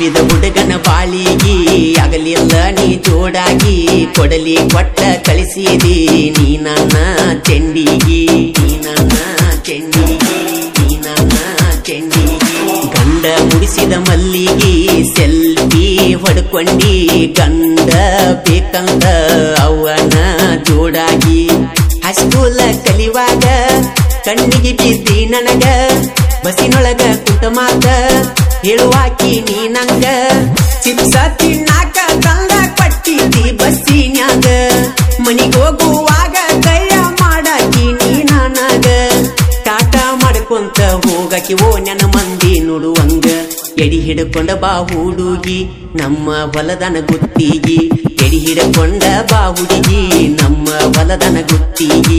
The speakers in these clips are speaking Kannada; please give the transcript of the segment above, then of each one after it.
ನಂಬಿದ ಹುಡುಗನ ಬಾಳಿಗಿ ಆಗಲಿಲ್ಲ ನೀ ಜೋಡಾಗಿ ಕೊಡಲಿ ಕೊಟ್ಟ ಕಳಿಸಿದಿ ನೀ ನನ್ನ ಚೆಂಡಿಗಿ ನೀ ನನ್ನ ಚೆಂಡಿಗಿ ನೀ ನನ್ನ ಚೆಂಡಿಗಿ ಗಂಡ ಮುಡಿಸಿದ ಮಲ್ಲಿಗಿ ಸೆಲ್ಫಿ ಹೊಡ್ಕೊಂಡಿ ಗಂಡ ಬೇಕಂದ ಅವನ ಜೋಡಾಗಿ ಹೈಸ್ಕೂಲ ಕಲಿವಾಗ ಕಣ್ಣಿಗೆ ಬಿದ್ದಿ ನನಗ ಬಸ್ಸಿನೊಳಗ ಕುಂತ ಮಾತ ಹೇಳುವಾಕಿ ನೀ ನಂಗ ಚಿಪ್ಸ ತಿನ್ನಾಕ ತಂದ ಪಟ್ಟಿದ್ದಿ ಬಸ್ಸಿನ್ಯಾಗ ಮನಿಗ್ ಹೋಗುವಾಗ ಕೈಯ ಮಾಡಾಕಿ ನೀ ನನಗ ಟಾಟಾ ಮಾಡ್ಕೊಂತ ಹೋಗಕಿ ಓ ನನ್ನ ಮಂದಿ ನೋಡುವಂಗ ಎಡಿ ಹಿಡ್ಕೊಂಡ ಬಾ ಹುಡುಗಿ ನಮ್ಮ ಹೊಲದನ ಗುತ್ತಿಗಿ ಎಡಿ ಹಿಡ್ಕೊಂಡ ಬಾ ಹುಡುಗಿ ನಮ್ಮ ಹೊಲದನ ಗುತ್ತಿಗಿ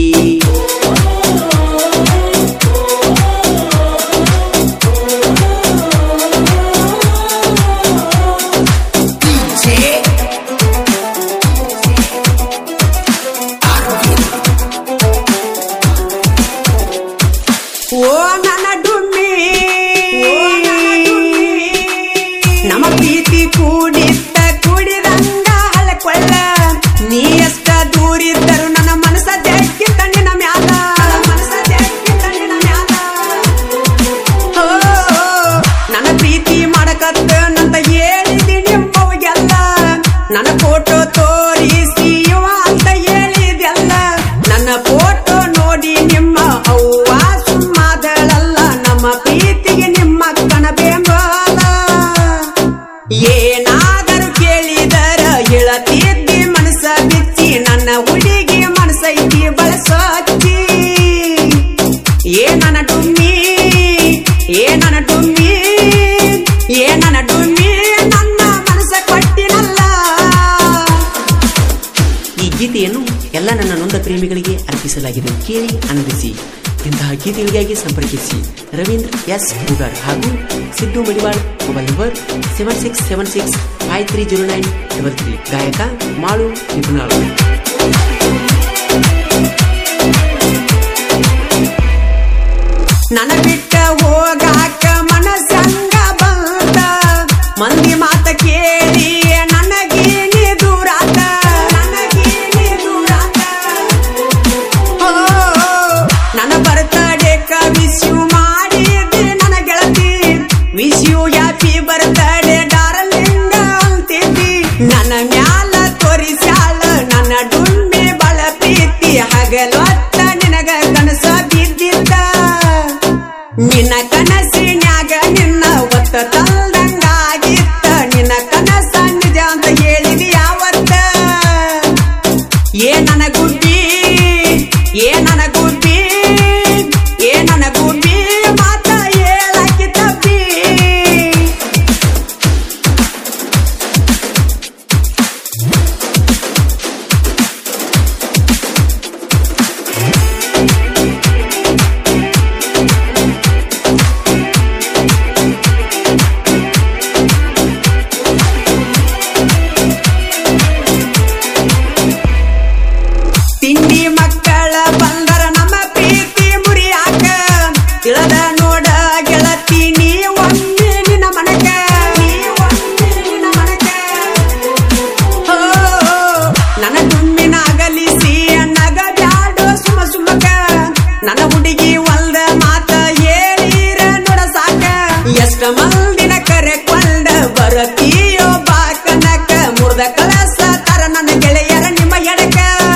ಓ ನನ್ನ ಡುಮ್ಮಿ ನಮ್ಮ ಪ್ರೀತಿ ಕೂಡಿದ್ದ ಕೂಡಿದಂಗ ಹಲಕೊಳ್ಳ ನೀ ಎಷ್ಟ ದೂರಿದ್ದರು ನನ್ನ ಮನಸ್ಸ ಜಗ್ಗಿದ್ದ ನಿನ್ನ ಮ್ಯಾಲ ಮನಸ್ಸ ಜಗ್ಗಿದ್ದ ನಿನ್ನ ಮ್ಯಾಲ ಓ, ನನ್ನ ಪ್ರೀತಿ ಮಾಡಕತ್ತ ನಂತ ಹೇಳಿದಿ ನಿಮ್ಮವಗೆಲ್ಲ ನನ್ನ ಫೋಟೋ ತೋರಿಸಿ ಇವ ಅಂತ ಹೇಳಿದೆಲ್ಲ ನನ್ನ ಫೋಟೋ ನೋಡಿ ನಿಮ್ಮ ಅವ್ವ ಸುಮ್ಮದಳಲ್ಲ ನಮ್ಮ ಪ್ರೀತಿಗೆ ನಿಮ್ಮ ಕಣ ಬೆಂಬಲ ಏನಾದರೂ ಕೇಳಿದರ ಹೇಳತಿದ್ದಿ ಮನಸ್ಸ ಬಿಚ್ಚಿ ನನ್ನ ಹುಡುಗಿ ಮನಸ್ಸೈತಿ ಬಳಸೋಚ್ಚಿ ಏ ನನ್ನ ಡುಮ್ಮಿ ಏ ನನ್ನ ಡುಮ್ಮಿ ಏ ನನ್ನ ಡುಮ್ಮಿ ನನ್ನ ಮನಸ್ಸ ಕೊಟ್ಟಿನಲ್ಲ ಈ ಗೀತೆಯನ್ನು ಎಲ್ಲ ನನ್ನ ನೊಂದ ಪ್ರೇಮಿಗಳಿಗೆ ಅರ್ಪಿಸಲಾಗಿದೆ ಕೇಳಿ ಆನಂದಿಸಿ ಇಂತಹ ಗೀತೆಗಳಿಗಾಗಿ ಸಂಪರ್ಕಿಸಿ ರವೀಂದ್ರ ಎಸ್ ಹುಗಾರ್ ಹಾಗೂ Siddu Madiwal mobile number seven six seven six five three zero nine double three ಗಾಯಕ ಮಾಳು ನಿಪುಣಾಳು ನನ್ನ ಬಿಟ್ಟ ಹೋಗಾಕ ಮನಸ್ಸಂಗ ಬಂತ ಮಂದಿ ಮಾತ ಕೇಳಿ ನನಗೇನಿ ದೂರಾತ ನನಗೇನಿ ದೂರಾತ ಓ, ನನ್ನ ಬರ್ತಡೇಕ ವಿಶ್ ಯು ಮಾಡಿದ್ದೆ ನನ್ನ ಗೆಳತಿ wish you happy birthday darling ಅಂತಿದ್ದಿ ನನ್ನ ಮ್ಯಾಲ ತೋರಿಸ್ಯಾಳ ನನ್ನ ಡುಮ್ಮಿ ಬಳ ಪ್ರೀತಿ ಹಗಲೊತ್ತ ನಿನಗ ಕನಸ ಬಿದ್ದಿದ್ದ ನಿನ್ನ ಕನಸಿನ್ಯಾಗ ನಿನ್ನ ಒತ್ತ ತಂದಂಗಾಗಿತ್ತ ನಿನ್ನ ಕನಸ ನಿಜ ಅಂತ ಹೇಳಿದಿ ಯಾವತ್ತ ಏ ನನ್ನ ಗುಬ್ಬಿ ಏ ನನ್ನ ಗುಬ್ಬಿ ಏ ನನ್ನ ಗುಬ್ಬಿ ಮಾತ ಹೇಳಕ್ಕೆ ತಪ್ಪಿ ತಿಂಡಿ ಮಕ್ಕಳ ಬಂದರ ನಮ್ಮ ಪ್ರೀತಿ ಮುರಿಯಾಕ ತಿಳದ ನೋಡ ಗೆಳತಿ ನೀ ಒಮ್ಮೆ ನಿನ್ನ ಮನಕ ನೀ ಒಮ್ಮೆ ನಿನ್ನ ಮನಕ ಓ, ನನ್ನ ದುಮ್ಮಿನ ಅಗಲಿಸಿ ನಗ ಬ್ಯಾಡೋ ಸುಮ ಸುಮಕ ನನ್ನ ಹುಡುಗಿ ಒಂದ ಮಾತ ಹೇಳಿರ ನೋಡ ಸಾಕ ಎಷ್ಟ ಮಂದಿನ ಕರೆ ಕೊಂಡ ಬರತೀಯೋ ಬಾಕನಕ ಮುರ್ದ ಕಳಸ ತರ ನನ್ನ ಗೆಳೆಯರ ನಿಮ್ಮ ಎಡಕ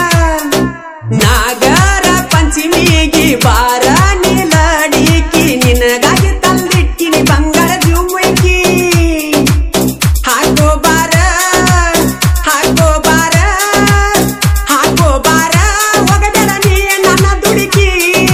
ನಾಗರ ಪಂಚಮಿಗೆ ಬಾರ ನೀಲಡಿಕಿ ನಿನಗಾಗಿ ತಂದಿಟ್ಟಿನಿ ಬಂಗಾರ ಜುಮ್ಮಕ್ಕಿ ಹಾಕೋ ಬಾರ ಹಾಕೋ ಬಾರ ಹಾಕೋ ಬಾರ ಒಗದರ ನೀ ನನ್ನ ದುಡುಕಿ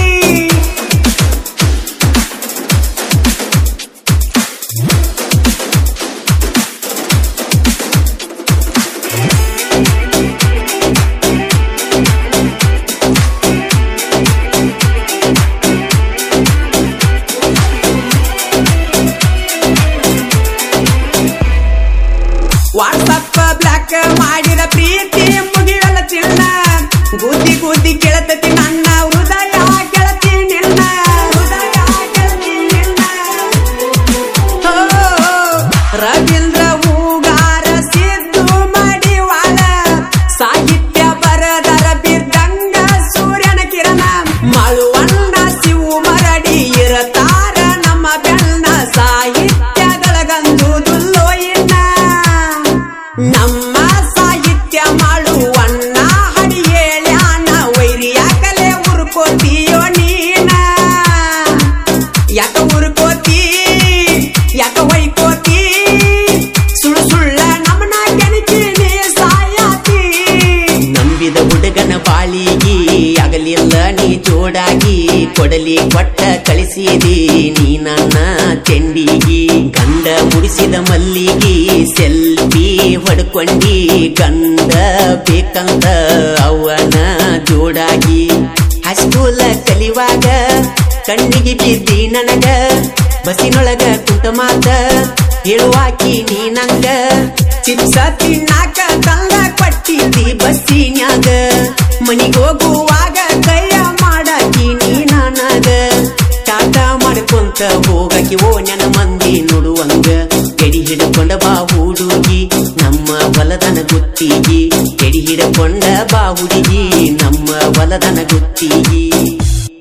ವಾಟ್ಸಪ್ ಬ್ಲಾಕ್ ಮಾಡಿದ ಪ್ರೀತಿ ಮುಗಿಯಲ್ಲ ಚಿನ್ನ ಗುದ್ದಿ ಗುದ್ದಿ ಕೇಳತತಿ ನನ್ನ ಹೃದಯ ಗೆಳತಿ ನಿನ್ನ ಹೃದಯ ಗೆಳತಿ ನಿನ್ನ ಓ, ರವೀಂದ್ರ ಹೂಗಾರ ಸಿದ್ದು ಮಡಿವಾಳ ಸಾಹಿತ್ಯ ಬರದರ ಬಿದ್ದಂಗ ಸೂರ್ಯನ ಕಿರಣ ಮಳುವಣ್ಣ ಶಿವು ಮರಡಿ ಇರತಾರ ನಮ್ಮ ಬೆನ್ನ ಸಾಹಿತ್ಯದೊಳಗಂದುದುಲ್ಲೋ ಇನ್ನ ನಮ್ಮ ಸಾಹಿತ್ಯ ಮಾಡುವಣ್ಣ ಹಡಿ ಹೇಳ್ಯಾನ ವೈರಿಯಾಕಲೆ ಉರ್ಕೋತೀಯೋ ನೀನ ಯಾಕ ಉರ್ಕೋತಿ ಯಾಕ ವೈಕೋತಿ ಸುಳ್ಳು ಸುಳ್ಳ ನಮ್ಮನ ಕೆಣಕಿ ನೀ ಸಾಯಾತಿ ನಂಬಿದ ಹುಡುಗನ ಬಾಳಿಗಿ ಆಗಲಿಲ್ಲ ನೀ ಜೋಡಾಗಿ ಕೊಡಲಿ ಕೊಟ್ಟ ಕಳಿಸಿದಿ ನೀ ನನ್ನ ಚೆಂಡಿಗಿ ಗಂಡ ಮುಡಿಸಿದ ಮಲ್ಲಿಗಿ ಸೆಲ್ಫಿ ಹೊಡ್ಕೊಂಡಿ ಗಂಡ ಬೇಕಂತ ಅವನ ಜೋಡಾಗಿ ಹೈಸ್ಕೂಲ ಕಲಿವಾಗ ಕಣ್ಣಿಗೆ ಬಿದ್ದಿ ನನಗ ಬಸ್ಸಿನೊಳಗ ಕುಂತ ಮಾತ ಹೇಳುವಾಕಿ ನೀ ನಂಗ ಚಿಪ್ಸ ತಿನ್ನಾಕ ತಂಗ ಕೊಟ್ಟಿದ್ದಿ ಬಸ್ಸಿನ್ಯಾಗ ಮನಿಗ್ ಹೋಗುವಾಗ ಕೈಯ ಮಾಡಾಕಿ ನೀ ನನಗ ಟಾಟ ಮಾಡ್ಕೊಂತ ಹೋಗಕಿ ಓ ನನ್ನ ಮಂದಿ ನೋಡುವಂಗ ಎಡಿ ಹಿಡ್ಕೊಂಡ ಬಾ ಹುಡುಗಿ ನಮ್ಮ ಹೊಲದನ ಗುತ್ತಿಗಿ ಎಡಿ ಹಿಡ್ಕೊಂಡ ಬಾ ಹುಡುಗಿ ನಮ್ಮ ಹೊಲದನ ಗುತ್ತಿಗಿ